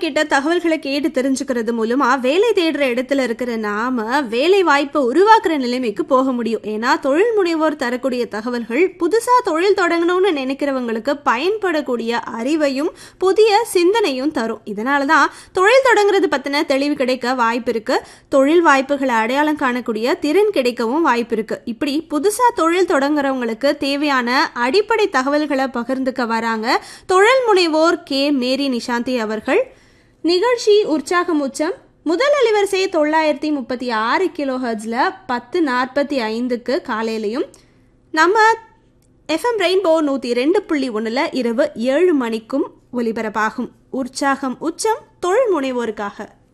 கிட்ட தகவல்களை கேட்டு தெரிஞ்சுக்கிறது மூலமா வேலை தேடுற இடத்துல இருக்கிற நாம வேலை வாய்ப்பை உருவாக்குற நிலைமைக்கு போக முடியும் ஏன்னா தொழில் முனைவோர் தரக்கூடிய தகவல்கள் புதுசா தொழில் தொடங்கணும்னு நினைக்கிறவங்களுக்கு பயன்படக்கூடிய அறிவையும் புதிய சிந்தனையும் தரும் இதனால தான் தொழில் தொடங்குறது பத்தின தெளிவு கிடைக்க வாய்ப்பு இருக்கு தொழில் வாய்ப்புகளை அடையாளம் காணக்கூடிய திறன் கிடைக்கவும் வாய்ப்பு இருக்கு இப்படி புதுசா தொழில் தொடங்குறவங்களுக்கு தேவையான அடிப்படை தகவல்களை பகிர்ந்துக்க வராங்க தொழில் முனைவோர் கே மேரி நிஷாந்தி அவர்கள் நிகழ்ச்சி உற்சாகம் உச்சம் முதல் அலைவரிசை தொள்ளாயிரத்தி முப்பத்தி ஆறு கிலோ ஹர்ட்ஸில் பத்து நாற்பத்தி ஐந்துக்கு காலையிலையும் நம்ம எஃப்எம் ரெயின்போ நூற்றி ரெண்டு புள்ளி ஒன்றில் இரவு ஏழு மணிக்கும் ஒலிபரப்பாகும் உற்சாகம் உச்சம் தொழில் முனைவோருக்காக